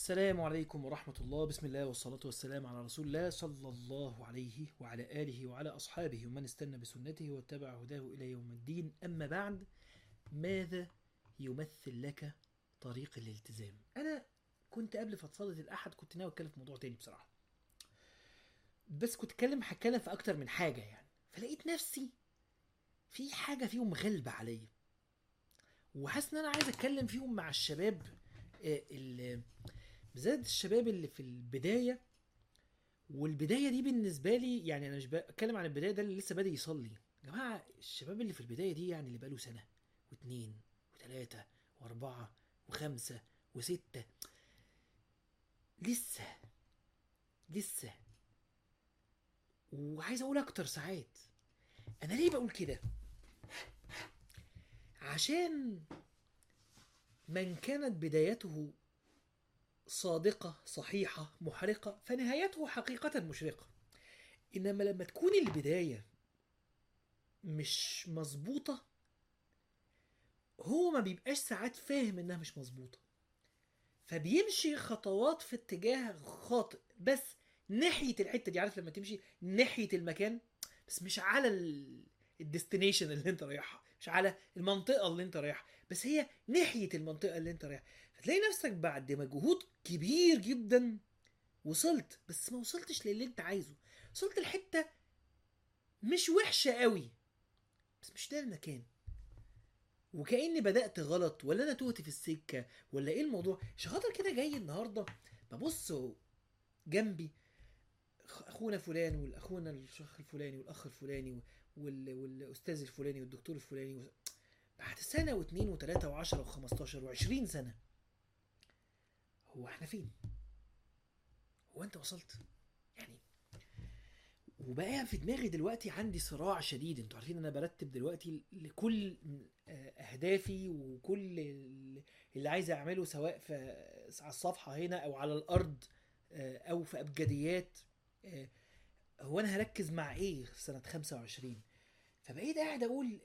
السلام عليكم ورحمة الله بسم الله والصلاة والسلام على رسول الله صلى الله عليه وعلى آله وعلى أصحابه ومن استنى بسنته واتبع هداه إلى يوم الدين أما بعد ماذا يمثل لك طريق الالتزام أنا كنت قبل فضفضة الأحد كنت ناوي أتكلم في موضوع تاني بصراحة بس كنت أتكلم هتكلم في أكتر من حاجة يعني فلقيت نفسي في حاجة فيهم غالبة عليا وحاسس إن أنا عايز أتكلم فيهم مع الشباب آه، اللي بالذات الشباب اللي في البدايه والبدايه دي بالنسبه لي يعني انا مش بتكلم عن البدايه ده اللي لسه بادئ يصلي يا جماعه الشباب اللي في البدايه دي يعني اللي بقاله سنه واثنين وثلاثه واربعه وخمسه وسته لسه لسه وعايز اقول اكتر ساعات انا ليه بقول كده عشان من كانت بدايته صادقة صحيحة محرقة فنهايته حقيقة مشرقة إنما لما تكون البداية مش مظبوطة هو ما بيبقاش ساعات فاهم إنها مش مظبوطة فبيمشي خطوات في اتجاه خاطئ بس ناحية الحتة دي عارف لما تمشي ناحية المكان بس مش على الديستنيشن اللي انت رايحها مش على المنطقة اللي انت رايحها بس هي ناحية المنطقة اللي انت رايحها فتلاقي نفسك بعد مجهود كبير جدا وصلت بس ما وصلتش للي انت عايزه وصلت لحته مش وحشه قوي بس مش ده المكان وكاني بدات غلط ولا انا تهت في السكه ولا ايه الموضوع عشان خاطر كده جاي النهارده ببص جنبي اخونا فلان والاخونا الشيخ الفلاني والاخ الفلاني وال... والاستاذ الفلاني والدكتور الفلاني و... بعد سنه واثنين وثلاثه وعشرة وخمستاشر وعشرين سنه هو احنا فين هو انت وصلت يعني وبقى في دماغي دلوقتي عندي صراع شديد انتوا عارفين انا برتب دلوقتي لكل اهدافي وكل اللي عايز اعمله سواء في على الصفحه هنا او على الارض او في ابجديات هو انا هركز مع ايه سنه 25 فبقيت قاعد اقول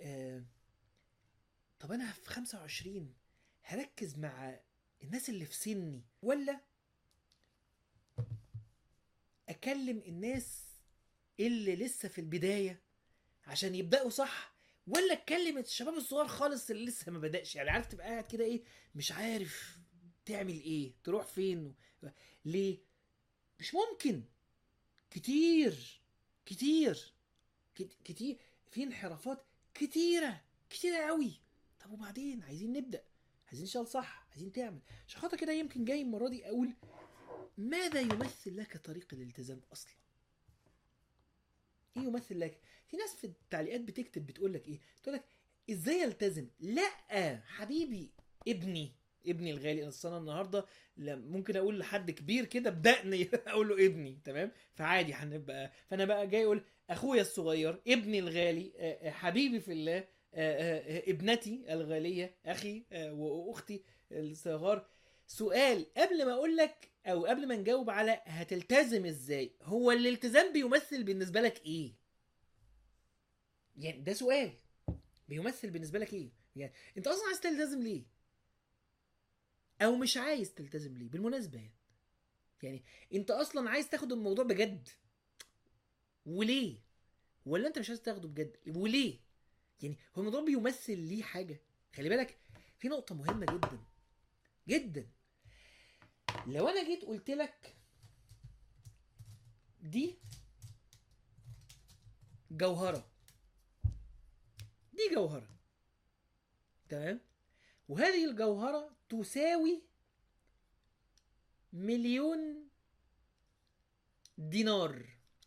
طب انا في 25 هركز مع الناس اللي في سني ولا اكلم الناس اللي لسه في البدايه عشان يبداوا صح ولا اتكلم الشباب الصغار خالص اللي لسه ما بداش يعني عارف تبقى قاعد كده ايه مش عارف تعمل ايه تروح فين ليه مش ممكن كتير كتير كتير في انحرافات كتيره كتيره قوي طب وبعدين عايزين نبدا عايزين نشتغل صح عايزين تعمل عشان خاطر كده يمكن جاي المره دي اقول ماذا يمثل لك طريق الالتزام اصلا ايه يمثل لك في ناس في التعليقات بتكتب بتقول لك ايه تقول لك ازاي التزم لا حبيبي ابني ابني الغالي اصل انا النهارده ممكن اقول لحد كبير كده بدقني اقول له ابني تمام فعادي هنبقى فانا بقى جاي اقول اخويا الصغير ابني الغالي حبيبي في الله ابنتي الغاليه اخي واختي الصغار سؤال قبل ما اقول لك او قبل ما نجاوب على هتلتزم ازاي هو الالتزام بيمثل بالنسبه لك ايه يعني ده سؤال بيمثل بالنسبه لك ايه يعني انت اصلا عايز تلتزم ليه او مش عايز تلتزم ليه بالمناسبه يعني يعني انت اصلا عايز تاخد الموضوع بجد وليه ولا انت مش عايز تاخده بجد وليه يعني هو الموضوع بيمثل ليه حاجه خلي بالك في نقطه مهمه جدا جدا لو انا جيت قلت لك دي جوهره دي جوهره تمام وهذه الجوهره تساوي مليون دينار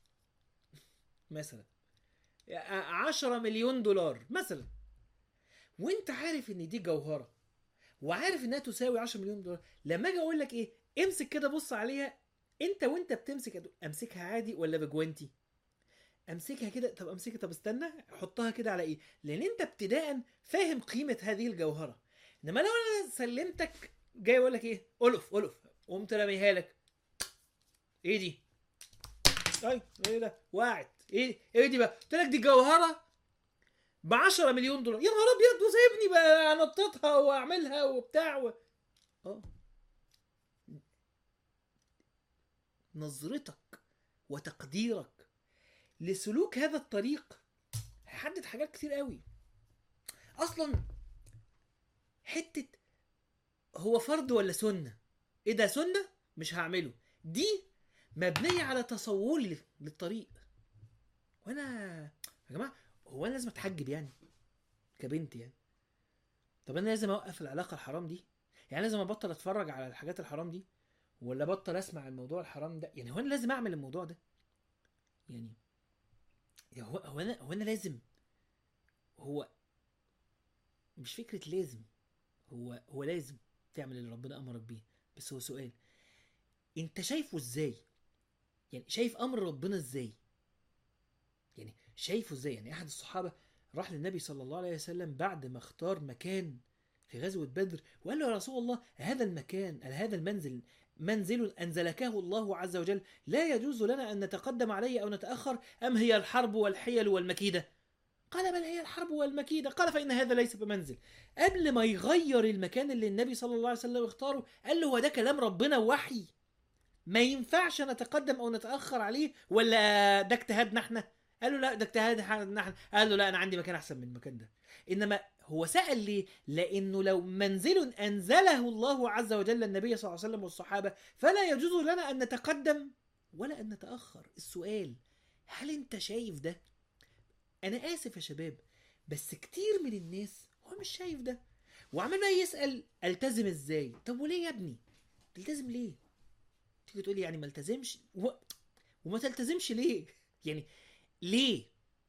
مثلا 10 مليون دولار مثلا وانت عارف ان دي جوهره وعارف انها تساوي 10 مليون دولار لما اجي اقول لك ايه امسك كده بص عليها انت وانت بتمسك امسكها عادي ولا بجوانتي امسكها كده طب امسكها طب استنى احطها كده على ايه لان انت ابتداء فاهم قيمه هذه الجوهره انما لو انا سلمتك جاي اقول لك ايه الف الف قمت راميها لك ايه دي طيب ايه ده وقعت ايه ايه دي بقى قلت لك دي جوهره ب 10 مليون دولار يا نهار ابيض وسايبني بقى انططها واعملها وبتاع و... اه نظرتك وتقديرك لسلوك هذا الطريق هيحدد حاجات كتير قوي اصلا حته هو فرض ولا سنه ايه ده سنه مش هعمله دي مبنيه على تصوري للطريق وانا يا جماعه هو انا لازم اتحجب يعني كبنت يعني طب انا لازم اوقف العلاقه الحرام دي يعني لازم ابطل اتفرج على الحاجات الحرام دي ولا ابطل اسمع الموضوع الحرام ده يعني هو انا لازم اعمل الموضوع ده يعني يا هو هو انا هو انا لازم هو مش فكره لازم هو هو لازم تعمل اللي ربنا امرك بيه بس هو سؤال انت شايفه ازاي يعني شايف امر ربنا ازاي يعني شايفه ازاي يعني احد الصحابه راح للنبي صلى الله عليه وسلم بعد ما اختار مكان في غزوة بدر وقال له يا رسول الله هذا المكان هذا المنزل منزل أنزلكه الله عز وجل لا يجوز لنا أن نتقدم عليه أو نتأخر أم هي الحرب والحيل والمكيدة قال بل هي الحرب والمكيدة قال فإن هذا ليس بمنزل قبل ما يغير المكان اللي النبي صلى الله عليه وسلم اختاره قال له هو ده كلام ربنا وحي ما ينفعش نتقدم أو نتأخر عليه ولا ده اجتهادنا احنا قال له لا ده اجتهاد احنا قال له لا أنا عندي مكان أحسن من المكان ده إنما هو سأل ليه؟ لأنه لو منزل أنزله الله عز وجل النبي صلى الله عليه وسلم والصحابة فلا يجوز لنا أن نتقدم ولا أن نتأخر السؤال هل أنت شايف ده؟ أنا آسف يا شباب بس كتير من الناس هو مش شايف ده وعمال بقى يسأل ألتزم إزاي؟ طب وليه يا ابني؟ تلتزم ليه؟ تيجي تقولي يعني ما التزمش و... وما تلتزمش ليه؟ يعني ليه؟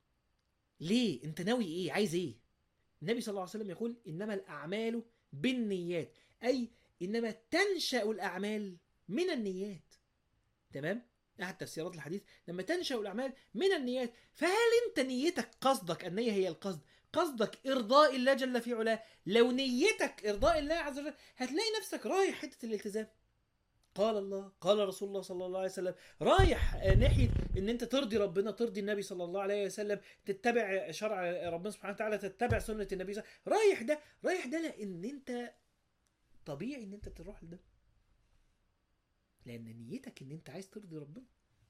ليه؟ أنت ناوي إيه؟ عايز إيه؟ النبي صلى الله عليه وسلم يقول انما الاعمال بالنيات اي انما تنشا الاعمال من النيات تمام احد تفسيرات الحديث لما تنشا الاعمال من النيات فهل انت نيتك قصدك النيه هي القصد قصدك ارضاء الله جل في علاه لو نيتك ارضاء الله عز وجل هتلاقي نفسك رايح حته الالتزام قال الله قال رسول الله صلى الله عليه وسلم رايح ناحيه ان انت ترضي ربنا ترضي النبي صلى الله عليه وسلم تتبع شرع ربنا سبحانه وتعالى تتبع سنه النبي صلى الله رايح ده رايح ده لان انت طبيعي ان انت تروح لده لان نيتك ان انت عايز ترضي ربنا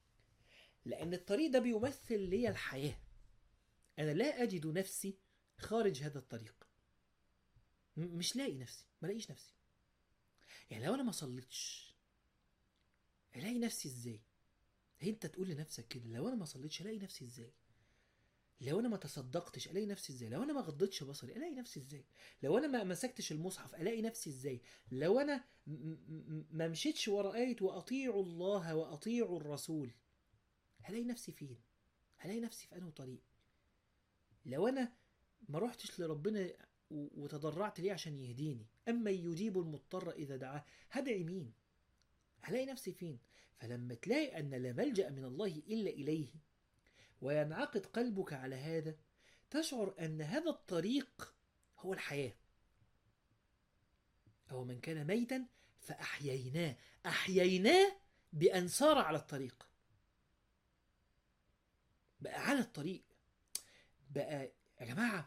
لان الطريق ده بيمثل لي الحياه انا لا اجد نفسي خارج هذا الطريق مش لاقي نفسي ما لاقيش نفسي يعني لو انا ما صليتش الاقي نفسي ازاي هي انت تقول لنفسك كده لو انا ما صليتش الاقي نفسي ازاي لو انا ما تصدقتش الاقي نفسي ازاي لو انا ما غضيتش بصري الاقي نفسي ازاي لو انا ما مسكتش المصحف الاقي نفسي ازاي لو انا ما مشيتش ورا ايه واطيعوا الله واطيعوا الرسول هلاقي نفسي فين هلاقي نفسي في انه طريق لو انا ما روحتش لربنا وتضرعت ليه عشان يهديني اما يجيب المضطر اذا دعاه هدعي مين هلاقي نفسي فين فلما تلاقي ان لا ملجا من الله الا اليه وينعقد قلبك على هذا تشعر ان هذا الطريق هو الحياه او من كان ميتا فاحييناه احييناه بان سار على الطريق بقى على الطريق بقى يا جماعه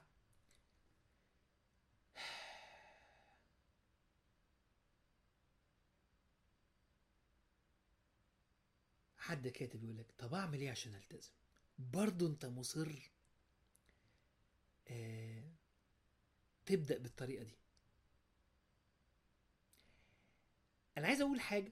حد كاتب يقول لك طب اعمل ايه عشان التزم برضه انت مصر آه تبدا بالطريقه دي انا عايز اقول حاجه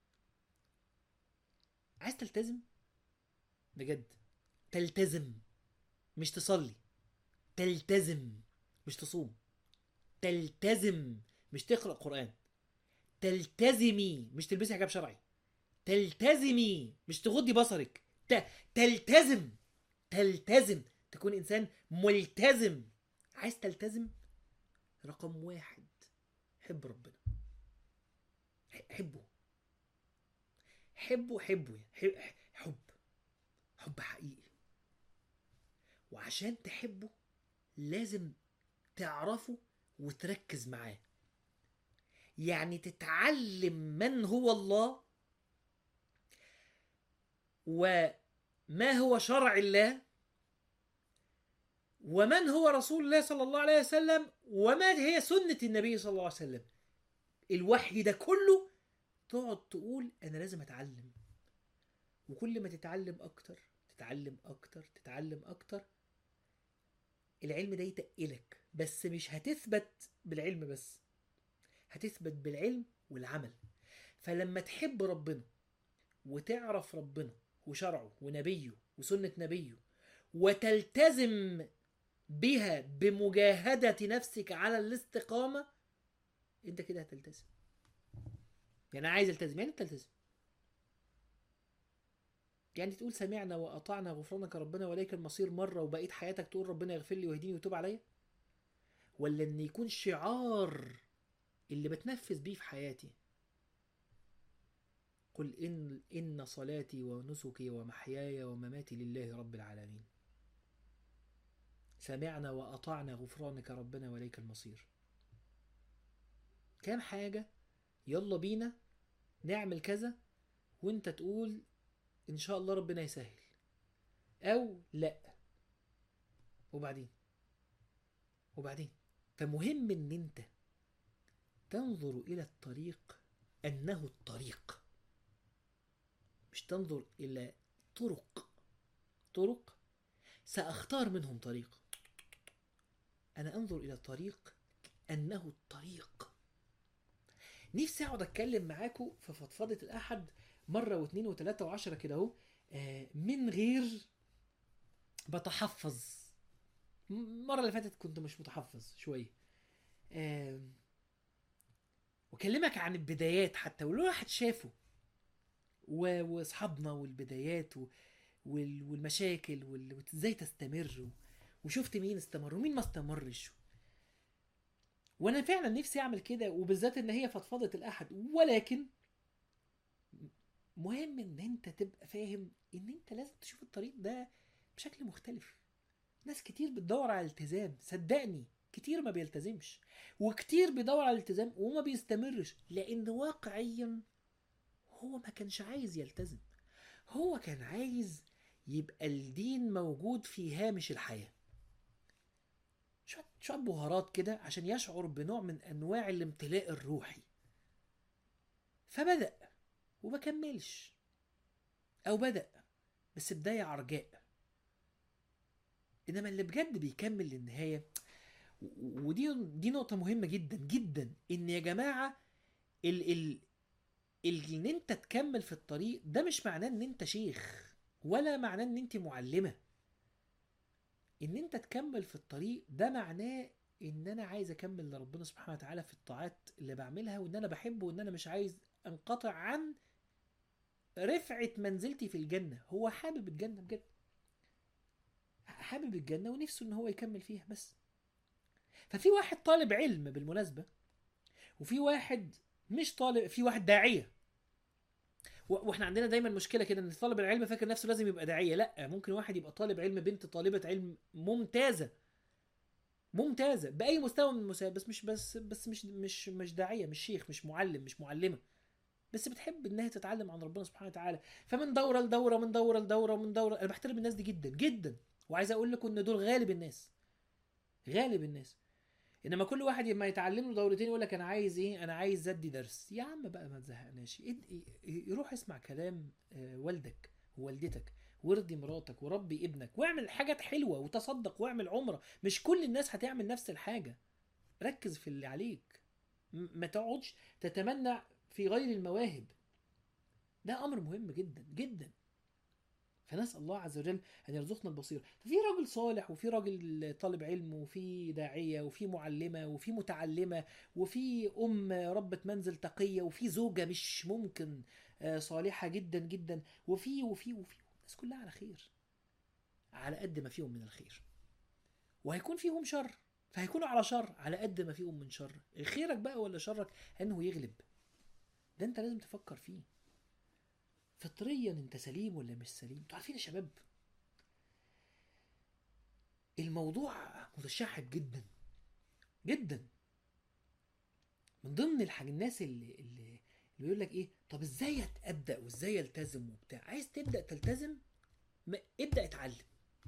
عايز تلتزم بجد تلتزم مش تصلي تلتزم مش تصوم تلتزم مش تقرا قران تلتزمي مش تلبسي حجاب شرعي تلتزمي مش تغضي بصرك ت... تلتزم تلتزم تكون انسان ملتزم عايز تلتزم رقم واحد حب ربنا حبه حبه حبه حب حب حب حقيقي وعشان تحبه لازم تعرفه وتركز معاه يعني تتعلم من هو الله وما هو شرع الله ومن هو رسول الله صلى الله عليه وسلم وما هي سنة النبي صلى الله عليه وسلم الوحي ده كله تقعد تقول أنا لازم أتعلم وكل ما تتعلم اكتر تتعلم اكتر تتعلم اكتر العلم ده يتقلك بس مش هتثبت بالعلم بس هتثبت بالعلم والعمل فلما تحب ربنا وتعرف ربنا وشرعه ونبيه وسنة نبيه وتلتزم بها بمجاهدة نفسك على الاستقامة انت كده هتلتزم يعني أنا عايز التزم يعني تلتزم يعني تقول سمعنا وأطعنا غفرانك ربنا وليك المصير مرة وبقيت حياتك تقول ربنا يغفر لي ويهديني ويتوب عليا ولا ان يكون شعار اللي بتنفذ بيه في حياتي قل إن إن صلاتي ونسكي ومحياي ومماتي لله رب العالمين سمعنا وأطعنا غفرانك ربنا وليك المصير كام حاجة يلا بينا نعمل كذا وانت تقول ان شاء الله ربنا يسهل او لا وبعدين وبعدين فمهم ان انت تنظر الى الطريق انه الطريق مش تنظر الى طرق طرق ساختار منهم طريق انا انظر الى الطريق انه الطريق نفسي اقعد اتكلم معاكم في فضفضه الاحد مره واثنين وثلاثه وعشرة كده اهو آه، من غير بتحفظ م- المره اللي فاتت كنت مش متحفظ شويه آم، واكلمك عن البدايات حتى واللي الواحد شافه و- واصحابنا والبدايات و- وال- والمشاكل وال- وازاي تستمر و- وشفت مين استمر ومين ما استمرش وانا فعلا نفسي اعمل كده وبالذات ان هي فضفضه الاحد ولكن مهم ان انت تبقى فاهم ان انت لازم تشوف الطريق ده بشكل مختلف ناس كتير بتدور على الالتزام صدقني كتير ما بيلتزمش وكتير بيدور على الالتزام وما بيستمرش لان واقعيا هو ما كانش عايز يلتزم هو كان عايز يبقى الدين موجود في هامش الحياه شويه شويه بهارات كده عشان يشعر بنوع من انواع الامتلاء الروحي فبدا وما كملش او بدا بس بدايه عرجاء انما اللي بجد بيكمل للنهايه و- ودي دي نقطه مهمه جدا جدا ان يا جماعه ال ال ال- ان انت تكمل في الطريق ده مش معناه ان انت شيخ ولا معناه ان انت معلمه ان انت تكمل في الطريق ده معناه ان انا عايز اكمل لربنا سبحانه وتعالى في الطاعات اللي بعملها وان انا بحبه وان انا مش عايز انقطع عن رفعة منزلتي في الجنة هو حابب الجنة بجد حابب الجنة ونفسه ان هو يكمل فيها بس ففي واحد طالب علم بالمناسبة وفي واحد مش طالب في واحد داعية و- واحنا عندنا دايما مشكله كده ان طالب العلم فاكر نفسه لازم يبقى داعيه لا ممكن واحد يبقى طالب علم بنت طالبه علم ممتازه ممتازه باي مستوى من المستويات بس مش بس بس مش مش مش داعيه مش شيخ مش معلم مش معلمه بس بتحب انها تتعلم عن ربنا سبحانه وتعالى فمن دوره لدوره من دوره لدوره من دوره انا بحترم الناس دي جدا جدا وعايز اقول لكم ان دول غالب الناس غالب الناس انما كل واحد لما يتعلم له دورتين يقول لك انا عايز ايه انا عايز ادي درس يا عم بقى ما تزهقناش اد- يروح اسمع كلام آه، والدك ووالدتك وارضي مراتك وربي ابنك واعمل حاجات حلوه وتصدق واعمل عمره مش كل الناس هتعمل نفس الحاجه ركز في اللي عليك م- ما تقعدش تتمنى في غير المواهب ده امر مهم جدا جدا فنسال الله عز وجل ان يرزقنا البصيره ففي راجل صالح وفي راجل طالب علم وفي داعيه وفي معلمه وفي متعلمه وفي ام ربة منزل تقيه وفي زوجه مش ممكن آه، صالحه جدا جدا وفي وفي وفي الناس كلها على خير على قد ما فيهم من الخير وهيكون فيهم شر فهيكونوا على شر على قد ما فيهم من شر خيرك بقى ولا شرك انه يغلب ده انت لازم تفكر فيه فطريا انت سليم ولا مش سليم انتوا عارفين يا شباب الموضوع متشعب جدا جدا من ضمن الحاجة الناس اللي اللي اللي بيقول لك ايه طب ازاي ابدا وازاي التزم وبتاع عايز تبدا تلتزم ما ابدا اتعلم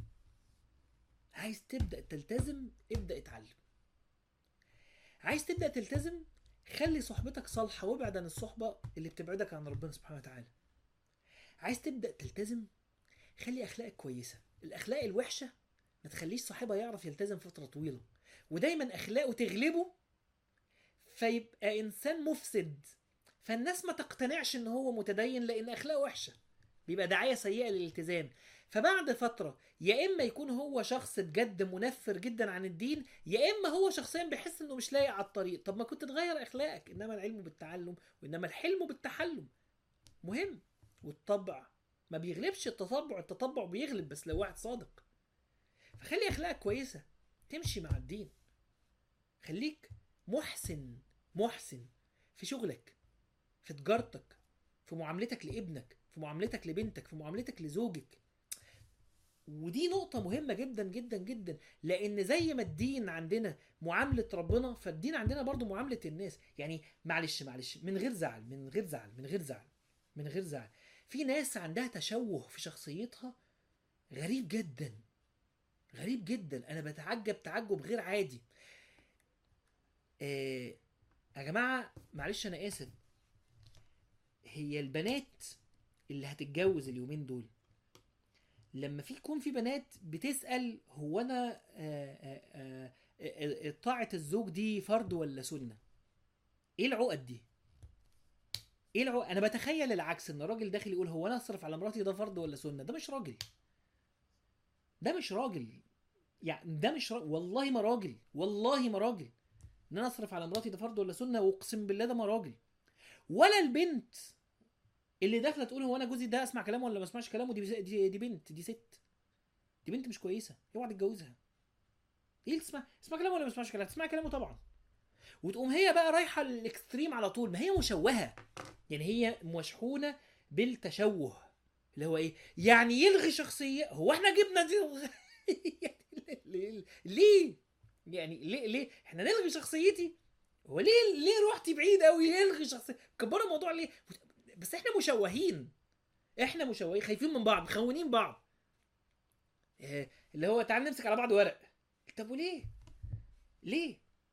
عايز تبدا تلتزم ابدا اتعلم عايز تبدا تلتزم خلي صحبتك صالحه وابعد عن الصحبه اللي بتبعدك عن ربنا سبحانه وتعالى عايز تبدا تلتزم خلي اخلاقك كويسه الاخلاق الوحشه ما تخليش صاحبها يعرف يلتزم فتره طويله ودايما اخلاقه تغلبه فيبقى انسان مفسد فالناس ما تقتنعش ان هو متدين لان اخلاقه وحشه بيبقى دعايه سيئه للالتزام فبعد فتره يا اما يكون هو شخص بجد منفر جدا عن الدين يا اما هو شخصيا بيحس انه مش لايق على الطريق طب ما كنت تغير اخلاقك انما العلم بالتعلم وانما الحلم بالتحلم مهم والطبع ما بيغلبش التطبع التطبع بيغلب بس لو واحد صادق فخلي اخلاقك كويسه تمشي مع الدين خليك محسن محسن في شغلك في تجارتك في معاملتك لابنك في معاملتك لبنتك في معاملتك لزوجك ودي نقطة مهمة جدا جدا جدا لأن زي ما الدين عندنا معاملة ربنا فالدين عندنا برضو معاملة الناس يعني معلش معلش من غير زعل من غير زعل من غير زعل من غير زعل في ناس عندها تشوه في شخصيتها غريب جدا غريب جدا أنا بتعجب تعجب غير عادي آه يا جماعة معلش أنا آسف هي البنات اللي هتتجوز اليومين دول لما في يكون في بنات بتسأل هو أنا آه، آه، آه، آه، طاعة الزوج دي فرض ولا سنة؟ إيه العقد دي؟ إيه العقد؟ أنا بتخيل العكس إن راجل داخل يقول هو أنا أصرف على مراتي ده فرض ولا سنة؟ ده مش راجل. ده مش راجل. يعني ده مش راجل والله ما راجل والله ما راجل. إن أنا أصرف على مراتي ده فرض ولا سنة وأقسم بالله ده ما راجل. ولا البنت اللي داخله تقول هو انا جوزي ده اسمع كلامه ولا ما اسمعش كلامه دي دي, دي بنت دي ست دي بنت مش كويسه اوعى تتجوزها ايه اللي تسمع اسمع كلامه ولا ما اسمعش كلامه تسمع كلامه طبعا وتقوم هي بقى رايحه للاكستريم على طول ما هي مشوهه يعني هي مشحونه بالتشوه اللي هو ايه يعني يلغي شخصيه هو احنا جبنا دي يعني ليه ليه يعني ليه ليه احنا نلغي شخصيتي هو ليه ليه رحتي بعيد قوي يلغي شخصيه كبروا الموضوع ليه بس احنا مشوهين احنا مشوهين خايفين من بعض مخونين بعض إيه، اللي هو تعال نمسك على بعض ورق طب وليه ليه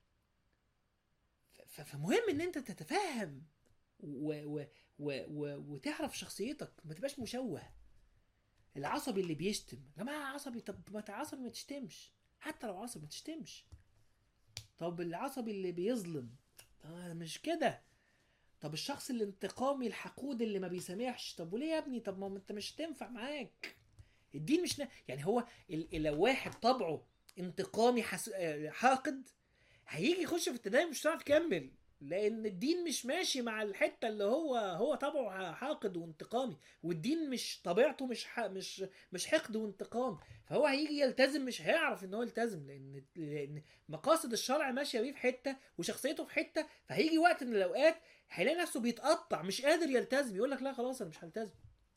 ف- فمهم ان انت تتفهم و و و و وتعرف شخصيتك ما تبقاش مشوه العصبي اللي بيشتم يا جماعه عصبي طب ما انت عصبي ما تشتمش حتى لو عصبي ما تشتمش طب العصبي اللي بيظلم آه مش كده طب الشخص الانتقامي الحقود اللي ما بيسامحش طب وليه يا ابني طب ما انت مش تنفع معاك الدين مش نا... يعني هو ال... لو واحد طبعه انتقامي حس... آه، حاقد هيجي يخش في التدين مش هتعرف تكمل لان الدين مش ماشي مع الحته اللي هو هو طبعه حاقد وانتقامي والدين مش طبيعته مش ح... مش مش حقد وانتقام فهو هيجي يلتزم مش هيعرف ان هو يلتزم لان لان مقاصد الشرع ماشيه بيه في حته وشخصيته في حته فهيجي وقت من الاوقات هيلاقي نفسه بيتقطع مش قادر يلتزم يقول لك لا خلاص انا مش هلتزم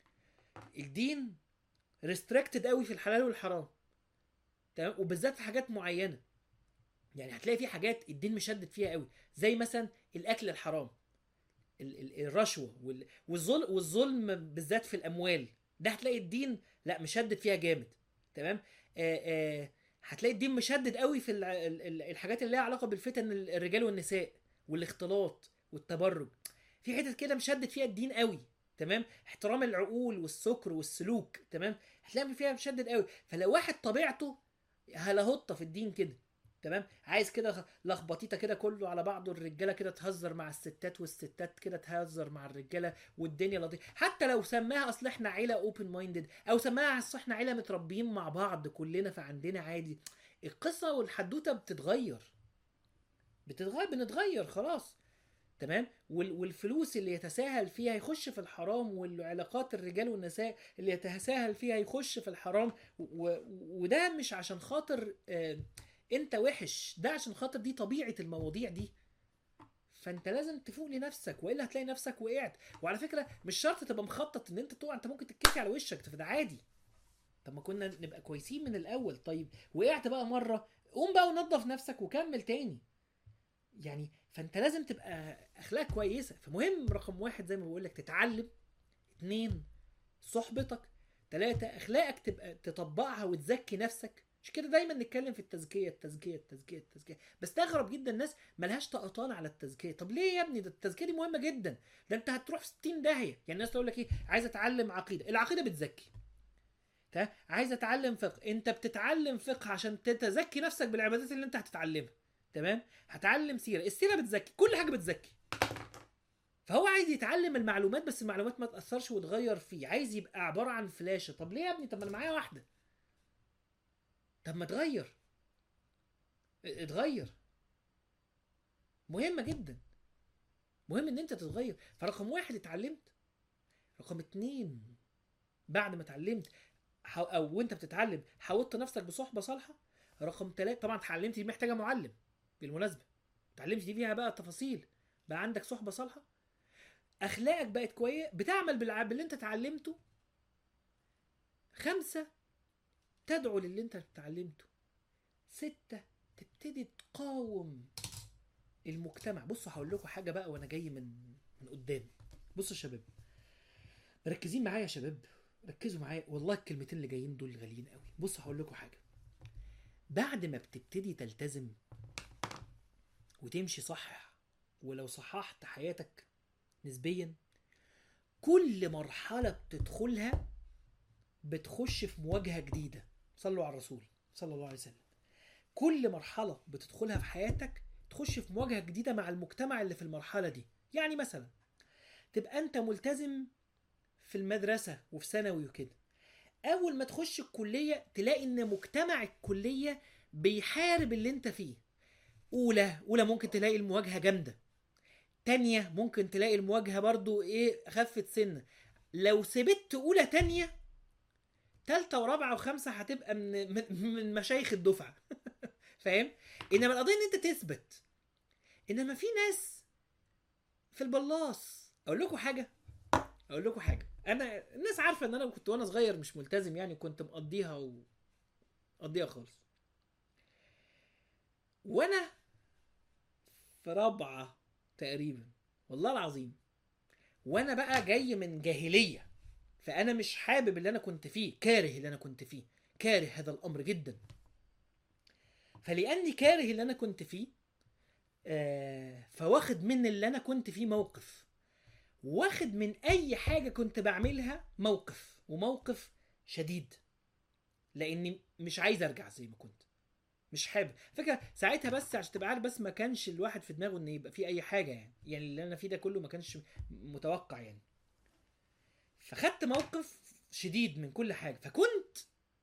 الدين ريستريكتد قوي في الحلال والحرام تمام وبالذات في حاجات معينه يعني هتلاقي في حاجات الدين مشدد فيها قوي زي مثلا الاكل الحرام ال- ال- الرشوه وال- والظلم والظلم بالذات في الاموال ده هتلاقي الدين لا مشدد فيها جامد تمام آه آه هتلاقي الدين مشدد قوي في الع- ال- ال- الحاجات اللي لها علاقه بالفتن ال- الرجال والنساء والاختلاط والتبرج في حتت كده مشدد فيها الدين قوي تمام احترام العقول والسكر والسلوك تمام هتلاقي فيها مشدد قوي فلو واحد طبيعته هلاهطه في الدين كده تمام عايز كده خ- لخبطيطه كده كله على بعضه الرجاله كده تهزر مع الستات والستات كده تهزر مع الرجاله والدنيا لطيفه حتى لو سماها اصل احنا عيله اوبن مايندد او سماها اصل احنا عيله متربيين مع بعض كلنا فعندنا عادي القصه والحدوته بتتغير بتتغير بنتغير خلاص تمام وال- والفلوس اللي يتساهل فيها يخش في الحرام والعلاقات الرجال والنساء اللي يتساهل فيها يخش في الحرام و- و- وده مش عشان خاطر آه، انت وحش ده عشان خاطر دي طبيعه المواضيع دي فانت لازم تفوق لنفسك والا هتلاقي نفسك وقعت وعلى فكره مش شرط تبقى مخطط ان انت تقع انت ممكن تتكفي على وشك ده عادي طب ما كنا نبقى كويسين من الاول طيب وقعت بقى مره قوم بقى ونظف نفسك وكمل تاني يعني فانت لازم تبقى اخلاق كويسه فمهم رقم واحد زي ما بقول لك تتعلم اتنين صحبتك تلاتة اخلاقك تبقى تطبقها وتزكي نفسك مش كده دايما نتكلم في التزكيه التزكيه التزكيه التزكيه بس تغرب جدا الناس ملهاش طقطان على التزكيه طب ليه يا ابني ده التزكيه دي مهمه جدا ده انت هتروح في 60 داهيه يعني الناس تقول لك ايه عايز اتعلم عقيده العقيده بتزكي تمام عايز اتعلم فقه انت بتتعلم فقه عشان تتزكي نفسك بالعبادات اللي انت هتتعلمها تمام هتعلم سيره السيره بتزكي كل حاجه بتزكي فهو عايز يتعلم المعلومات بس المعلومات ما تاثرش وتغير فيه عايز يبقى عباره عن فلاشه طب ليه يا ابني طب ما انا معايا واحده طب ما تغير اتغير مهمة جدا مهم ان انت تتغير فرقم واحد اتعلمت رقم اتنين بعد ما اتعلمت حو... او وانت بتتعلم حاولت نفسك بصحبة صالحة رقم تلاتة طبعا اتعلمت دي محتاجة معلم بالمناسبة اتعلمت دي فيها بقى تفاصيل بقى عندك صحبة صالحة اخلاقك بقت كويسة بتعمل بالع... باللي انت اتعلمته خمسة تدعو للي انت اتعلمته ستة تبتدي تقاوم المجتمع بصوا هقول لكم حاجة بقى وانا جاي من من قدام بصوا يا شباب مركزين معايا يا شباب ركزوا معايا والله الكلمتين اللي جايين دول غاليين قوي بصوا هقول لكم حاجة بعد ما بتبتدي تلتزم وتمشي صح ولو صححت حياتك نسبيا كل مرحلة بتدخلها بتخش في مواجهة جديدة صلوا على الرسول صلى الله عليه وسلم كل مرحلة بتدخلها في حياتك تخش في مواجهة جديدة مع المجتمع اللي في المرحلة دي يعني مثلا تبقى انت ملتزم في المدرسة وفي ثانوي وكده اول ما تخش الكلية تلاقي ان مجتمع الكلية بيحارب اللي انت فيه اولى اولى ممكن تلاقي المواجهة جامدة تانية ممكن تلاقي المواجهة برضو ايه خفت سنة لو سبت اولى تانية تالتة ورابعة وخمسة هتبقى من من, من مشايخ الدفعة فاهم؟ انما القضية ان انت تثبت انما في ناس في البلاص اقول لكم حاجة اقول لكم حاجة انا الناس عارفة ان انا كنت وانا صغير مش ملتزم يعني كنت مقضيها و مقضيها خالص وانا في رابعة تقريبا والله العظيم وانا بقى جاي من جاهليه فانا مش حابب اللي انا كنت فيه كاره اللي انا كنت فيه كاره هذا الامر جدا فلاني كاره اللي انا كنت فيه آه فواخد من اللي انا كنت فيه موقف واخد من اي حاجه كنت بعملها موقف وموقف شديد لاني مش عايز ارجع زي ما كنت مش حابب فكرة ساعتها بس عشان تبقى عارف بس ما كانش الواحد في دماغه ان يبقى في اي حاجه يعني يعني اللي انا فيه ده كله ما كانش متوقع يعني فخدت موقف شديد من كل حاجه فكنت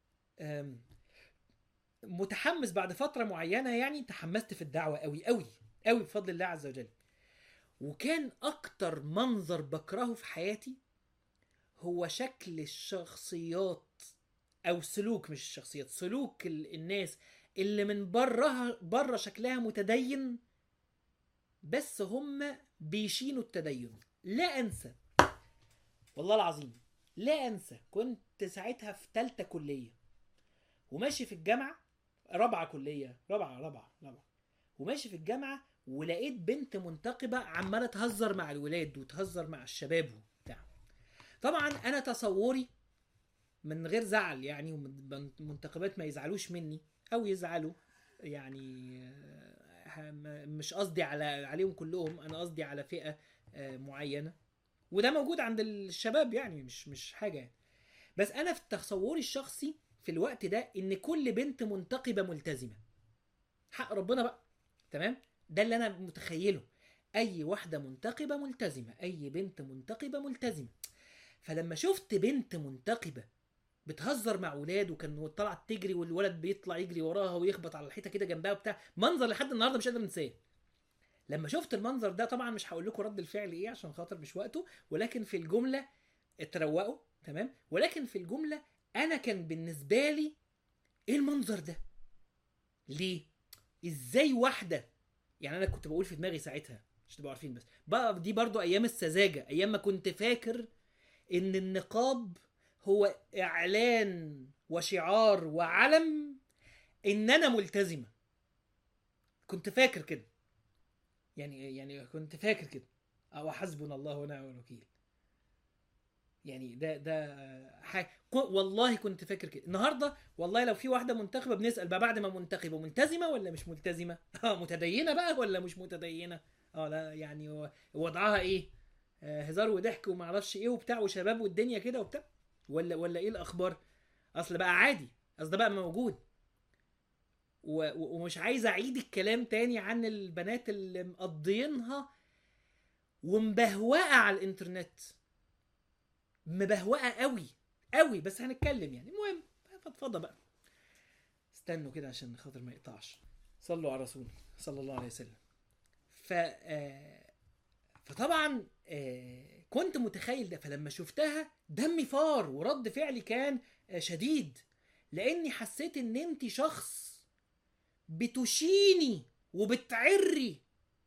متحمس بعد فتره معينه يعني تحمست في الدعوه قوي قوي قوي بفضل الله عز وجل وكان اكتر منظر بكرهه في حياتي هو شكل الشخصيات او سلوك مش الشخصيات سلوك الناس اللي من برها بره شكلها متدين بس هم بيشينوا التدين لا انسى والله العظيم لا انسى كنت ساعتها في ثالثه كليه وماشي في الجامعه رابعه كليه رابعه رابعه رابعه وماشي في الجامعه ولقيت بنت منتقبه عماله تهزر مع الولاد وتهزر مع الشباب وبتاع طبعا انا تصوري من غير زعل يعني ومنتقبات ما يزعلوش مني او يزعلوا يعني مش قصدي على عليهم كلهم انا قصدي على فئه معينه وده موجود عند الشباب يعني مش مش حاجه يعني. بس انا في تصوري الشخصي في الوقت ده ان كل بنت منتقبه ملتزمه حق ربنا بقى تمام ده اللي انا متخيله اي واحده منتقبه ملتزمه اي بنت منتقبه ملتزمه فلما شفت بنت منتقبه بتهزر مع ولاد وكان طلعت تجري والولد بيطلع يجري وراها ويخبط على الحيطه كده جنبها وبتاع منظر لحد النهارده مش قادر انساه لما شفت المنظر ده طبعا مش هقول لكم رد الفعل ايه عشان خاطر مش وقته ولكن في الجمله اتروقوا تمام ولكن في الجمله انا كان بالنسبه لي ايه المنظر ده ليه ازاي واحده يعني انا كنت بقول في دماغي ساعتها مش تبقوا عارفين بس بقى دي برضو ايام السذاجه ايام ما كنت فاكر ان النقاب هو اعلان وشعار وعلم ان انا ملتزمه كنت فاكر كده يعني يعني كنت فاكر كده او حسبنا الله ونعم الوكيل يعني ده ده حاجة كو- والله كنت فاكر كده النهارده والله لو في واحده منتخبه بنسال بقى بعد ما منتخبه ملتزمه ولا مش ملتزمه اه متدينه بقى ولا مش متدينه اه لا يعني هو- وضعها ايه آه هزار وضحك وما اعرفش ايه وبتاع وشباب والدنيا كده وبتاع ولا ولا ايه الاخبار اصل بقى عادي اصل ده بقى موجود و- و- ومش عايز اعيد الكلام تاني عن البنات اللي مقضيينها ومبهوقه على الانترنت مبهوقه قوي قوي بس هنتكلم يعني المهم فضفضه بقى استنوا كده عشان خاطر ما يقطعش صلوا على الرسول صلى الله عليه وسلم ف آه، فطبعا آه، كنت متخيل ده فلما شفتها دمي فار ورد فعلي كان آه، شديد لاني حسيت ان انت شخص بتشيني وبتعري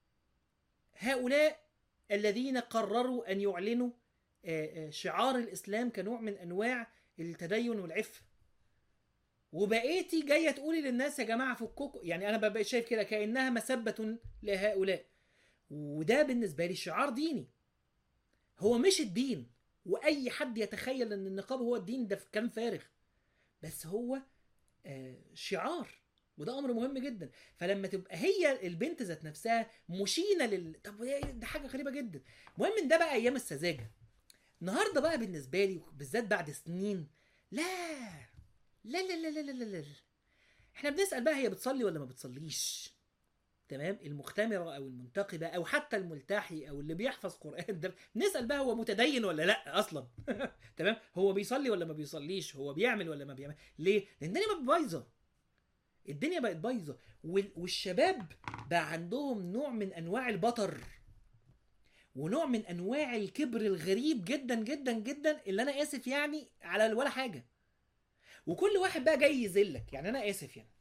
هؤلاء الذين قرروا ان يعلنوا آه، آه، شعار الاسلام كنوع من انواع التدين والعفه وبقيتي جايه تقولي للناس يا جماعه فككوا يعني انا ببقى شايف كده كانها مسبه لهؤلاء وده بالنسبه لي شعار ديني هو مش الدين واي حد يتخيل ان النقاب هو الدين ده كلام فارغ بس هو آه، شعار وده امر مهم جدا فلما تبقى هي البنت ذات نفسها مشينه لل طب وده- ده حاجه غريبه جدا المهم ان ده بقى ايام السذاجه النهارده بقى بالنسبه لي بالذات بعد سنين لا لا لا لا لا لا لا, لا. احنا بنسال بقى هي بتصلي ولا ما بتصليش تمام المختمره او المنتقبه او حتى الملتحي او اللي بيحفظ قران ده نسال بقى هو متدين ولا لا اصلا تمام هو بيصلي ولا ما بيصليش هو بيعمل ولا ما بيعمل ليه لان الدنيا بقت بايظه الدنيا بقت بايظه وال- والشباب بقى عندهم نوع من انواع البطر ونوع من انواع الكبر الغريب جدا جدا جدا اللي انا اسف يعني على ولا حاجه وكل واحد بقى جاي يذلك يعني انا اسف يعني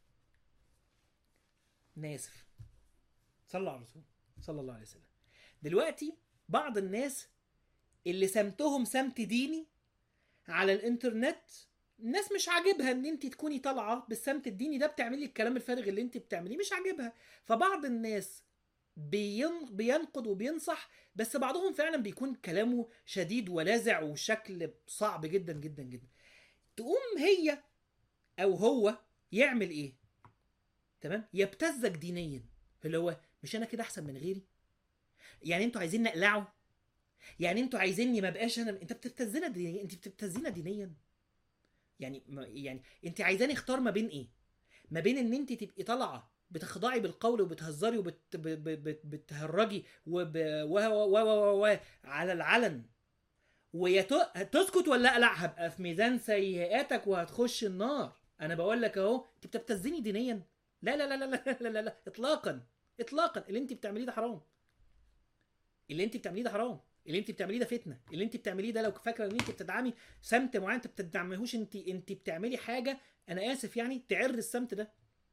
انا اسف صلى على الرسول صلى الله عليه وسلم دلوقتي بعض الناس اللي سمتهم سمت ديني على الانترنت الناس مش عاجبها ان انت تكوني طالعه بالسمت الديني ده بتعملي الكلام الفارغ اللي انت بتعمليه مش عاجبها فبعض الناس بين بينقد وبينصح بس بعضهم فعلا بيكون كلامه شديد ولاذع وشكل صعب جدا جدا جدا تقوم هي او هو يعمل ايه تمام يبتزك دينيا اللي هو مش انا كده احسن من غيري يعني انتوا عايزين نقلعه يعني انتوا عايزيني ما بقاش انا انت بتبتزنا دينيا انت بتبتزينا دينيا يعني ما يعني انت عايزاني اختار ما بين ايه ما بين ان انت تبقي طالعه بتخضعي بالقول وبتهزري وبتهرجي وب... و... و... و... و... على العلن وتسكت ولا اقلع هبقى في ميزان سيئاتك وهتخش النار انا بقول لك اهو انت بتبتزني دينيا لا لا لا لا لا لا لا, لا. اطلاقا اطلاقا اللي انت بتعمليه ده حرام اللي انت بتعمليه ده حرام اللي انت بتعمليه ده فتنه اللي انت بتعمليه ده لو فاكره ان انت بتدعمي سمت معين انت بتدعمهوش انت انت بتعملي حاجه انا اسف يعني تعر السمت ده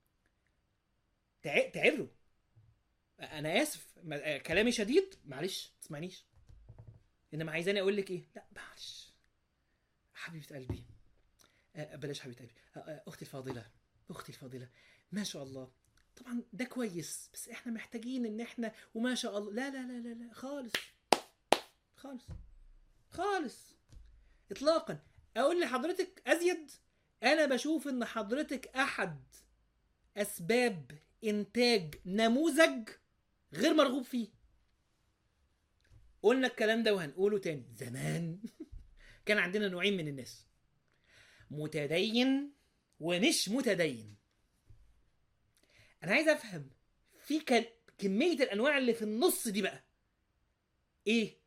تع... تعره انا اسف ما- كلامي شديد معلش ما تسمعنيش انما عايزاني اقول لك ايه لا معلش حبيبه قلبي آه، بلاش حبيبه قلبي آه، آه، اختي الفاضله اختي الفاضله ما شاء الله طبعا ده كويس بس احنا محتاجين ان احنا وما شاء الله لا لا لا لا, لا خالص خالص خالص اطلاقا اقول لحضرتك ازيد انا بشوف ان حضرتك احد اسباب انتاج نموذج غير مرغوب فيه قلنا الكلام ده وهنقوله تاني زمان كان عندنا نوعين من الناس متدين ومش متدين انا عايز افهم في ك- كميه الانواع اللي في النص دي بقى ايه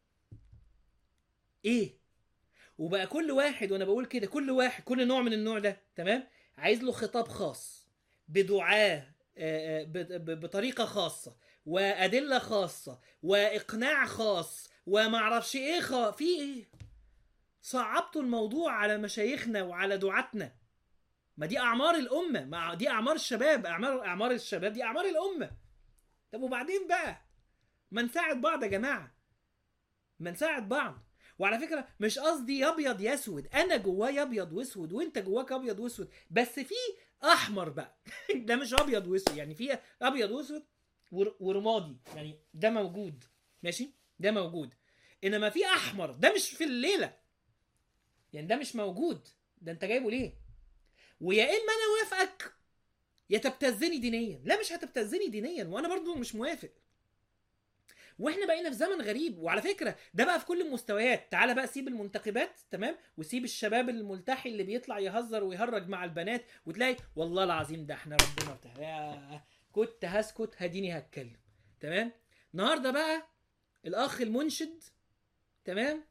ايه وبقى كل واحد وانا بقول كده كل واحد كل نوع من النوع ده تمام عايز له خطاب خاص بدعاء آه، آه، ب- ب- بطريقه خاصه وادله خاصه واقناع خاص ومعرفش ايه خا... في ايه صعبتوا الموضوع على مشايخنا وعلى دعاتنا ما دي اعمار الامه ما دي اعمار الشباب اعمار اعمار الشباب دي اعمار الامه طب وبعدين بقى ما نساعد بعض يا جماعه ما نساعد بعض وعلى فكره مش قصدي يا ابيض يا اسود انا جوايا ابيض واسود وانت جواك ابيض واسود بس في احمر بقى ده مش ابيض واسود يعني في ابيض واسود ور- ورمادي يعني ده موجود ماشي ده موجود انما في احمر ده مش في الليله يعني ده مش موجود ده انت جايبه ليه ويا اما انا وافقك يا تبتزني دينيا لا مش هتبتزني دينيا وانا برضو مش موافق واحنا بقينا في زمن غريب وعلى فكره ده بقى في كل المستويات تعالى بقى سيب المنتخبات تمام وسيب الشباب الملتحي اللي بيطلع يهزر ويهرج مع البنات وتلاقي والله العظيم ده احنا ربنا ارتاح يا كنت هسكت هديني هتكلم تمام النهارده بقى الاخ المنشد تمام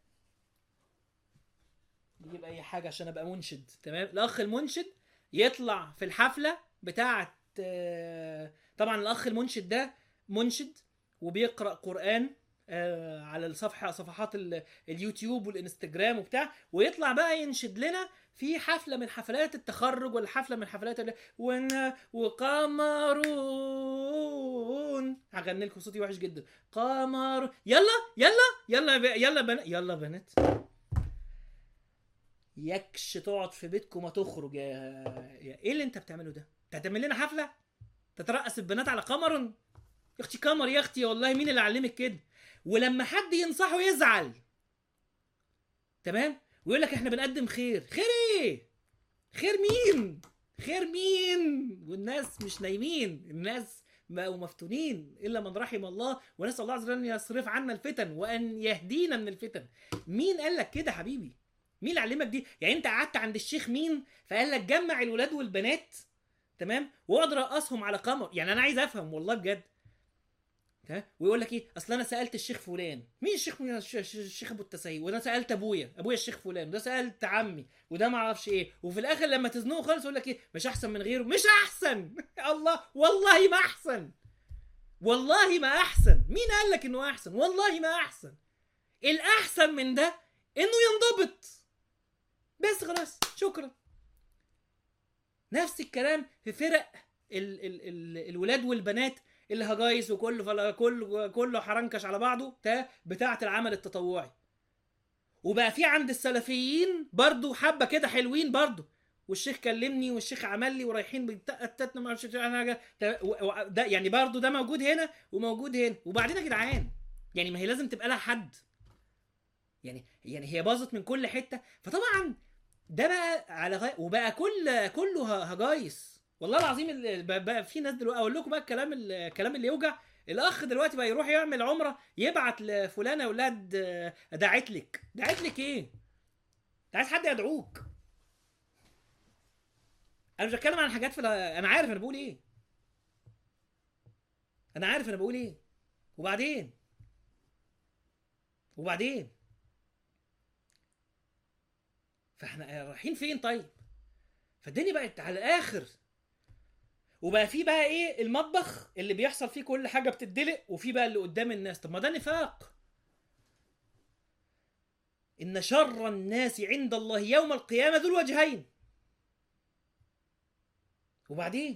نجيب اي حاجه عشان ابقى منشد تمام الاخ المنشد يطلع في الحفله بتاعه آه، طبعا الاخ المنشد ده منشد وبيقرا قران آه، على الصفحه صفحات ال- اليوتيوب والانستجرام وبتاع ويطلع بقى ينشد لنا في حفله من حفلات التخرج ولا حفله من حفلات ال- ون- وقمرون هغني لكم صوتي وحش جدا قمر يلا يلا يلا يا ب- يلا بنات يلا بنات يكش تقعد في بيتكم ما تخرج يا... يا ايه اللي انت بتعمله ده؟ انت هتعمل لنا حفله؟ تترقص البنات على قمر؟ يا اختي قمر يا اختي والله مين اللي علمك كده؟ ولما حد ينصحه يزعل تمام؟ ويقول لك احنا بنقدم خير، خير ايه؟ خير مين؟ خير مين؟ والناس مش نايمين، الناس بقوا مفتونين الا من رحم الله ونسال الله عز وجل ان يصرف عنا الفتن وان يهدينا من الفتن. مين قال لك كده حبيبي؟ مين اللي علمك دي؟ يعني انت قعدت عند الشيخ مين فقال لك جمع الولاد والبنات تمام واقعد رقصهم على قمر يعني انا عايز افهم والله بجد ها ويقول لك ايه اصل انا سالت الشيخ فلان مين الشيخ فلان الش- الش- الشيخ ابو التسهيل وانا سالت ابويا ابويا الشيخ فلان وده سالت عمي وده ما اعرفش ايه وفي الاخر لما تزنقه خالص يقول لك ايه مش احسن من غيره مش احسن الله والله ما احسن والله ما احسن مين قال لك انه احسن والله ما احسن الاحسن من ده انه ينضبط بس خلاص شكرا نفس الكلام في فرق ال ال ال الولاد والبنات اللي هجايس وكله فلا كله كله حرنكش على بعضه تا بتاعه العمل التطوعي وبقى في عند السلفيين برضو حبه كده حلوين برضو والشيخ كلمني والشيخ عمل لي ورايحين بيتقتتنا ما اعرفش حاجه تا- و- و- ده يعني برضو ده موجود هنا وموجود هنا وبعدين يا جدعان يعني ما هي لازم تبقى لها حد يعني يعني هي باظت من كل حته فطبعا ده بقى على غاية وبقى كل كله ه- هجايس والله العظيم ال- بقى بقى في ناس دلوقتي اقول لكم بقى الكلام الكلام اللي يوجع الاخ دلوقتي بقى يروح يعمل عمره يبعت لفلانه يقول لها د- دعيت لك دعيت لك ايه؟ انت عايز حد يدعوك انا مش بتكلم عن حاجات في ال- انا عارف انا بقول ايه انا عارف انا بقول ايه وبعدين وبعدين فاحنا رايحين فين طيب فالدنيا بقت على الاخر وبقى في بقى ايه المطبخ اللي بيحصل فيه كل حاجه بتدلق وفي بقى اللي قدام الناس طب ما ده نفاق ان شر الناس عند الله يوم القيامه ذو الوجهين وبعدين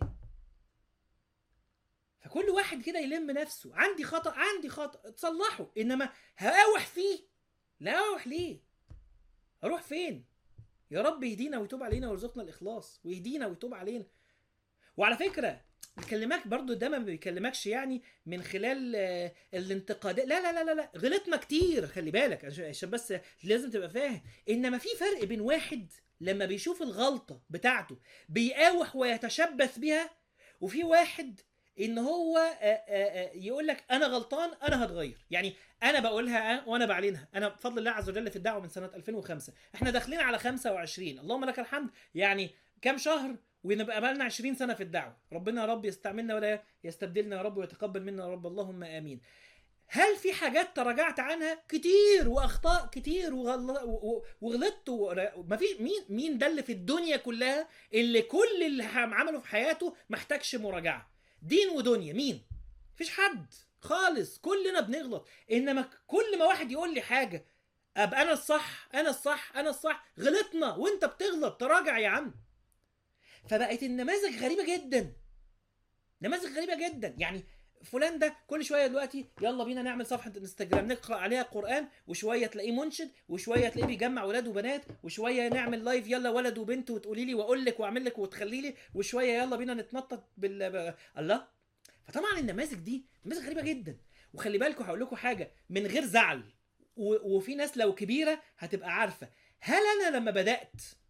فكل واحد كده يلم نفسه عندي خطا عندي خطا تصلحه انما هقاوح فيه لا اقاوح ليه اروح فين يا رب يهدينا ويتوب علينا ويرزقنا الاخلاص ويهدينا ويتوب علينا وعلى فكره بيكلمك برضو ده ما بيكلمكش يعني من خلال آه، الانتقادات لا لا لا لا لا غلطنا كتير خلي بالك عشان عشان بس لازم تبقى فاهم انما في فرق بين واحد لما بيشوف الغلطه بتاعته بيقاوح ويتشبث بها وفي واحد ان هو يقول لك انا غلطان انا هتغير يعني انا بقولها وانا بعلنها انا بفضل الله عز وجل في الدعوه من سنه 2005 احنا داخلين على 25 اللهم لك الحمد يعني كام شهر ونبقى بقالنا 20 سنه في الدعوه ربنا يا رب يستعملنا ولا يستبدلنا يا رب ويتقبل منا يا رب اللهم امين هل في حاجات تراجعت عنها كتير واخطاء كتير وغل... و- و- وغلطت و... مفيش مين مين ده اللي في الدنيا كلها اللي كل اللي عمله في حياته محتاجش مراجعه دين ودنيا مين مفيش حد خالص كلنا بنغلط انما كل ما واحد يقول لي حاجه ابقى انا الصح انا الصح انا الصح غلطنا وانت بتغلط تراجع يا عم فبقت النماذج غريبه جدا نماذج غريبه جدا يعني فلان ده كل شويه دلوقتي يلا بينا نعمل صفحه انستجرام نقرا عليها قران وشويه تلاقيه منشد وشويه تلاقيه بيجمع ولاد وبنات وشويه نعمل لايف يلا ولد وبنت وتقولي لي واقول لك واعمل لك وتخلي لي وشويه يلا بينا نتنطط بال ب- الله فطبعا النماذج دي نماذج غريبه جدا وخلي بالكم هقول لكم حاجه من غير زعل و... وفي ناس لو كبيره هتبقى عارفه هل انا لما بدات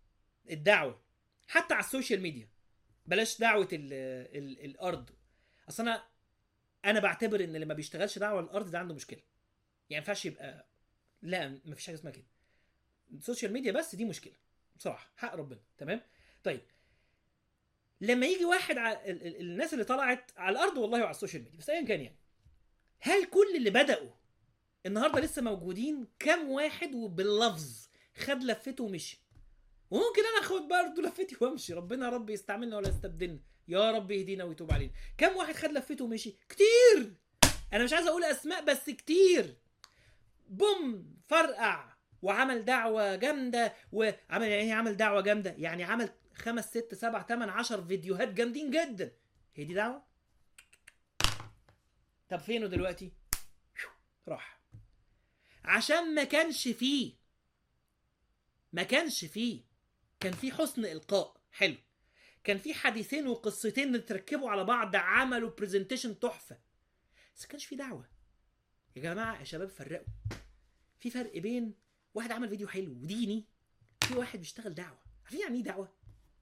الدعوه حتى على السوشيال ميديا بلاش دعوه ال ال الارض اصل انا انا بعتبر ان اللي ما بيشتغلش دعوه الارض ده عنده مشكله يعني ما ينفعش يبقى لا ما فيش حاجه اسمها كده السوشيال ميديا بس دي مشكله بصراحه حق ربنا تمام طيب لما يجي واحد على ال- ال- الناس اللي طلعت على الارض والله وعلى السوشيال ميديا بس ايا كان يعني هل كل اللي بداوا النهارده لسه موجودين كم واحد وباللفظ خد لفته ومشي وممكن انا اخد برضه لفتي وامشي ربنا يا رب يستعملنا ولا يستبدلنا يا رب يهدينا ويتوب علينا كم واحد خد لفته ومشي كتير انا مش عايز اقول اسماء بس كتير بوم فرقع وعمل دعوة جامدة وعمل يعني ايه عمل دعوة جامدة يعني عمل خمس ست سبع تمن عشر فيديوهات جامدين جدا هي دي دعوة طب فينه دلوقتي راح عشان ما كانش فيه ما كانش فيه كان في حسن القاء حلو كان في حديثين وقصتين اتركبوا على بعض عملوا برزنتيشن تحفه بس ما كانش في دعوه يا جماعه يا شباب فرقوا في فرق بين واحد عمل فيديو حلو وديني في واحد بيشتغل دعوه عارفين يعني ايه دعوه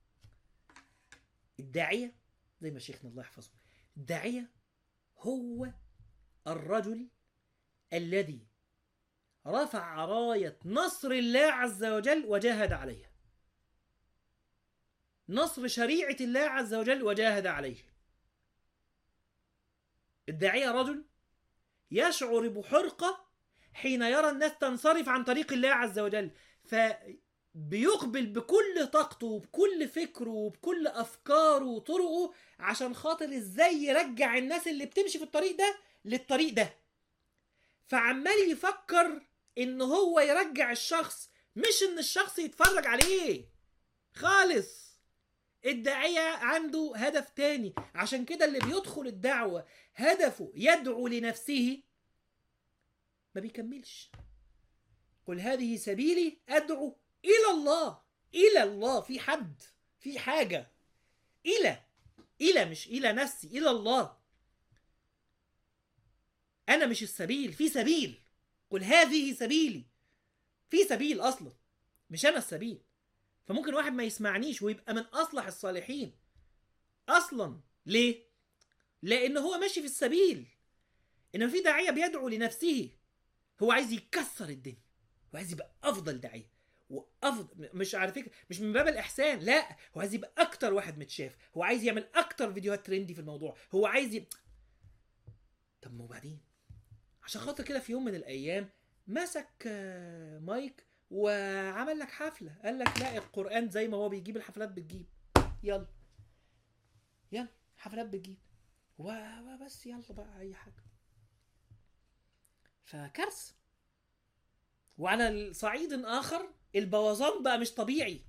الداعيه زي ما شيخنا الله يحفظه الداعيه هو الرجل الذي رفع رايه نصر الله عز وجل وجاهد عليها نصر شريعه الله عز وجل وجاهد عليه الداعيه رجل يشعر بحرقه حين يرى الناس تنصرف عن طريق الله عز وجل فبيقبل بكل طاقته وبكل فكره وبكل افكاره وطرقه عشان خاطر ازاي يرجع الناس اللي بتمشي في الطريق ده للطريق ده فعمال يفكر ان هو يرجع الشخص مش ان الشخص يتفرج عليه خالص الداعية عنده هدف تاني عشان كده اللي بيدخل الدعوة هدفه يدعو لنفسه ما بيكملش قل هذه سبيلي أدعو إلى الله إلى الله في حد في حاجة إلى إلى مش إلى نفسي إلى الله أنا مش السبيل في سبيل قل هذه سبيلي في سبيل أصلا مش أنا السبيل فممكن واحد ما يسمعنيش ويبقى من أصلح الصالحين أصلا ليه؟ لأن هو ماشي في السبيل إنما في داعية بيدعو لنفسه هو عايز يكسر الدنيا وعايز يبقى افضل داعيه وافضل مش على فكره مش من باب الاحسان لا هو عايز يبقى اكتر واحد متشاف هو عايز يعمل اكتر فيديوهات ترندي في الموضوع هو عايز يب... طب ما وبعدين عشان خاطر كده في يوم من الايام مسك آه، مايك وعمل لك حفله قال لك لا القران زي ما هو بيجيب الحفلات بتجيب يلا يلا حفلات بتجيب وبس يلا بقى اي حاجه فكارثه وعلى الصعيد اخر البوظان بقى مش طبيعي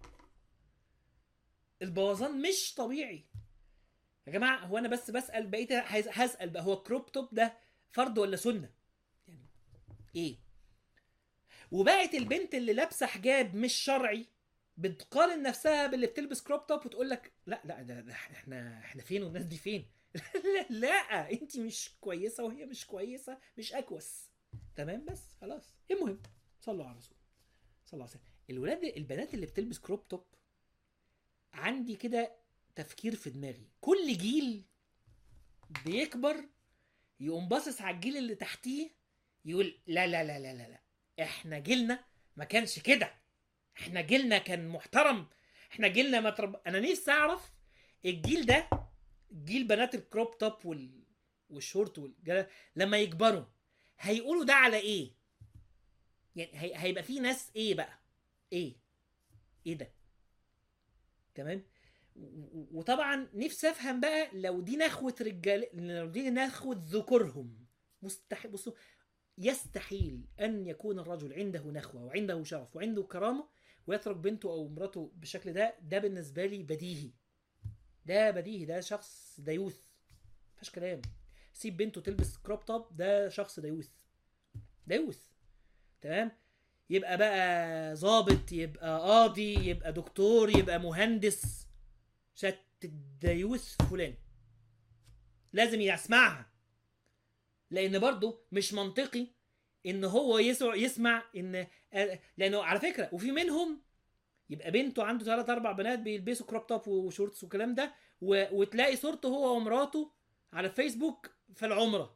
البوظان مش طبيعي يا جماعه هو انا بس بسال بقيت هز- هسال بقى هو الكروب توب ده فرض ولا سنه يعني ايه وبقت البنت اللي لابسه حجاب مش شرعي بتقارن نفسها باللي بتلبس كروب توب وتقول لك لا لا ده, ده احنا احنا فين والناس دي فين لا, لا انت مش كويسه وهي مش كويسه مش اكوس تمام بس خلاص المهم صلوا على الرسول صلى الله عليه وسلم الولاد البنات اللي بتلبس كروب توب عندي كده تفكير في دماغي كل جيل بيكبر يقوم باصص على الجيل اللي تحتيه يقول لا لا لا لا لا لا احنا جيلنا ما كانش كده احنا جيلنا كان محترم احنا جيلنا ما ترب... انا نفسي اعرف الجيل ده جيل بنات الكروب توب وال... والشورت وال... لما يكبروا هيقولوا ده على ايه يعني هي... هيبقى في ناس ايه بقى ايه ايه ده تمام و- و- وطبعا نفسي افهم بقى لو دي نخوه رجال لو دي نخوه ذكورهم مستحيل بصوا يستحيل ان يكون الرجل عنده نخوه وعنده شرف وعنده كرامه ويترك بنته او امراته بالشكل ده ده بالنسبه لي بديهي ده بديهي ده شخص ديوث مفيش كلام سيب بنته تلبس كروب توب ده شخص ديوث ديوث تمام يبقى بقى ظابط يبقى قاضي يبقى دكتور يبقى مهندس شت الديوث فلان لازم يسمعها لان برضه مش منطقي ان هو يسمع يسمع ان لانه على فكره وفي منهم يبقى بنته عنده ثلاث اربع بنات بيلبسوا كروب توب وشورتس والكلام ده و... وتلاقي صورته هو ومراته على فيسبوك في العمره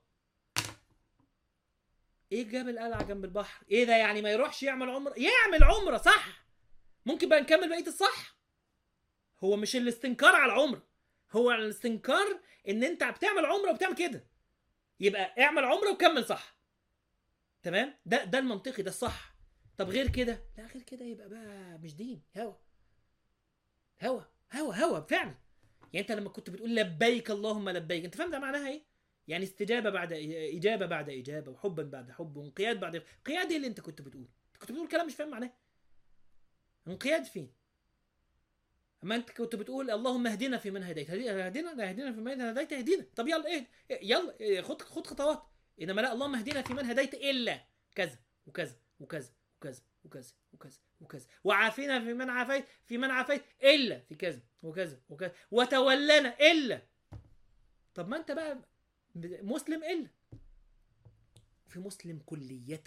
ايه جاب القلعه جنب البحر ايه ده يعني ما يروحش يعمل عمره يعمل عمره صح ممكن بقى نكمل بقيه الصح هو مش الاستنكار على العمره هو الاستنكار ان انت بتعمل عمره وبتعمل كده يبقى اعمل عمره وكمل صح تمام ده ده المنطقي ده الصح طب غير كده لا غير كده يبقى بقى مش دين هوا هوا هوا هوا فعلا يعني انت لما كنت بتقول لبيك اللهم لبيك انت فاهم ده معناها ايه يعني استجابه بعد اجابه بعد اجابه وحبا بعد حب وانقياد بعد انقياد ايه اللي انت كنت بتقول انت كنت بتقول كلام مش فاهم معناه انقياد فين اما انت كنت بتقول اللهم اهدنا في من هديت اهدنا اهدنا في من هديت اهدنا طب يلا ايه يلا إيه خد خد خطوات انما لا اللهم اهدنا في من هديت الا كذا وكذا وكذا وكذا وكذا وكذا وكذا وعافنا في من عافيت في من عافيت الا في كذا وكذا وكذا وتولنا الا طب ما انت بقى مسلم الا في مسلم كلية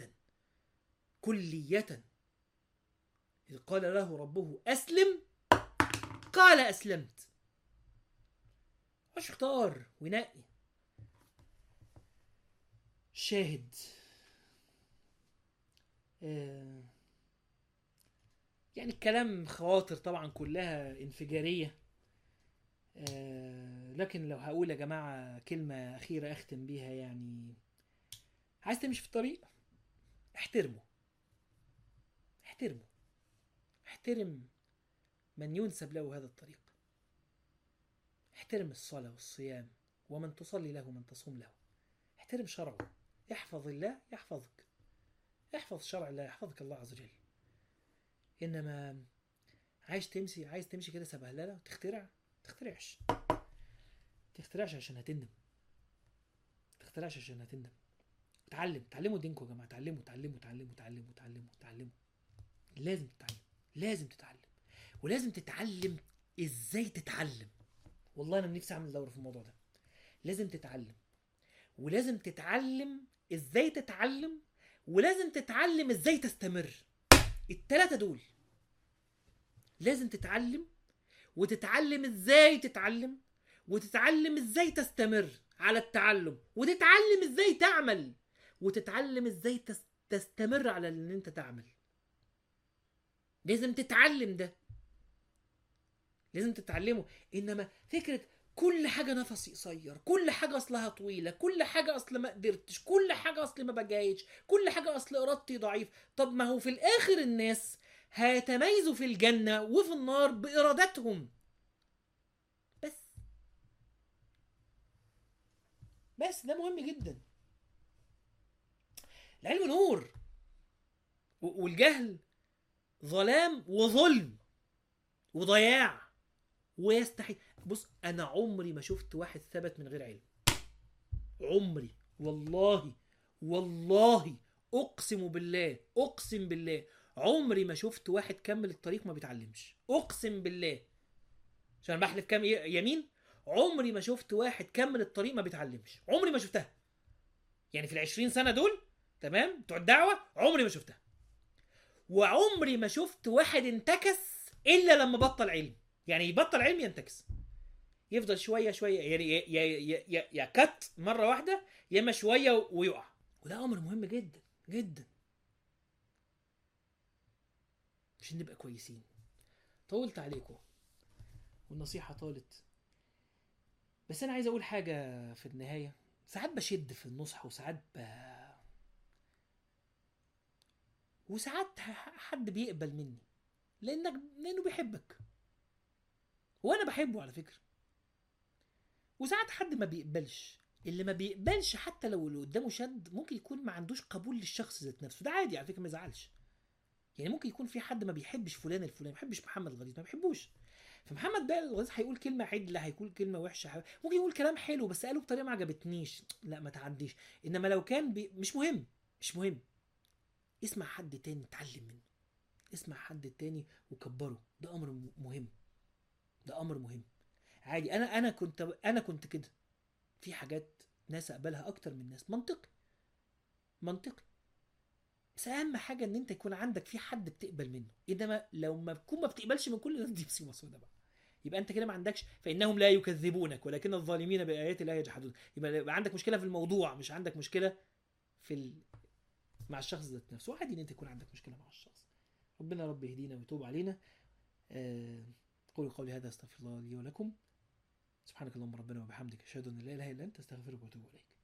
كلية إذ قال له ربه أسلم قال أسلمت مش اختار ونقي شاهد آه يعني الكلام خواطر طبعا كلها انفجارية آه لكن لو هقول يا جماعة كلمة أخيرة أختم بيها يعني عايز تمشي في الطريق احترمه احترمه احترم من ينسب له هذا الطريق احترم الصلاة والصيام ومن تصلي له من تصوم له احترم شرعه احفظ الله يحفظك احفظ شرع الله يحفظك الله عز وجل انما عايز تمشي عايز تمشي كده سبهلله وتخترع تخترعش تخترعش عشان هتندم تخترعش عشان هتندم اتعلم تعلموا دينكم يا جماعه تعلموا تعلموا تعلموا تعلموا تعلموا تعلموا لازم تتعلم لازم تتعلم ولازم تتعلم ازاي تتعلم والله انا نفسي اعمل دوره في الموضوع ده لازم تتعلم ولازم تتعلم ازاي تتعلم ولازم تتعلم ازاي تستمر التلاتة دول لازم تتعلم وتتعلم ازاي تتعلم وتتعلم ازاي تستمر على التعلم وتتعلم ازاي تعمل وتتعلم ازاي تس- تستمر على ان انت تعمل لازم تتعلم ده لازم تتعلمه انما فكره كل حاجه نفسي قصير كل حاجه اصلها طويله كل حاجه اصل ما قدرتش كل حاجه اصل ما بجايش كل حاجه اصل ارادتي ضعيف طب ما هو في الاخر الناس هيتميزوا في الجنه وفي النار بارادتهم بس بس ده مهم جدا العلم نور و- والجهل ظلام وظلم وضياع ويستحيل بص انا عمري ما شفت واحد ثبت من غير علم عمري والله والله اقسم بالله اقسم بالله عمري ما شفت واحد كمل الطريق ما بيتعلمش اقسم بالله عشان أنا بحلف كام ي- يمين عمري ما شفت واحد كمل الطريق ما بيتعلمش عمري ما شفتها يعني في العشرين سنة دول تمام بتوع الدعوة عمري ما شفتها وعمري ما شفت واحد انتكس الا لما بطل علم يعني يبطل علم ينتكس يفضل شويه شويه يعني يا يا يا يا, يا كت مره واحده يا اما شويه ويقع وده امر مهم جدا جدا عشان نبقى كويسين طولت عليكم والنصيحه طالت بس انا عايز اقول حاجه في النهايه ساعات بشد في النصح وساعات ب... وساعات ح- حد بيقبل مني لانك لانه بيحبك وانا بحبه على فكره وساعات حد ما بيقبلش اللي ما بيقبلش حتى لو اللي قدامه شد ممكن يكون ما عندوش قبول للشخص ذات نفسه ده عادي على فكره ما يزعلش يعني ممكن يكون في حد ما بيحبش فلان الفلاني ما بيحبش محمد الغليظ ما بيحبوش فمحمد بقى الغليظ هيقول كلمه عدله هيقول كلمه وحشه هي- ممكن يقول كلام حلو بس قاله بطريقه ما عجبتنيش لا ما تعديش انما لو كان بي... مش مهم مش مهم اسمع حد تاني اتعلم منه اسمع حد تاني وكبره ده امر م- مهم ده امر مهم عادي انا انا كنت انا كنت كده في حاجات ناس اقبلها اكتر من ناس منطقي منطقي بس اهم حاجه ان انت يكون عندك في حد بتقبل منه انما لو ما تكون ما بتقبلش من كل الناس دي مصيبه سوداء بقى يبقى انت كده ما عندكش فانهم لا يكذبونك ولكن الظالمين بايات الله يجحدون يبقى يبقى عندك مشكله في الموضوع مش عندك مشكله في ال... مع الشخص ذات نفسه وعادي ان انت يكون عندك مشكله مع الشخص ربنا رب يهدينا ويتوب علينا آه... قولوا قولي هذا استغفر الله لي ولكم سبحانك اللهم ربنا وبحمدك اشهد ان لا اله الا انت استغفرك واتوب اليك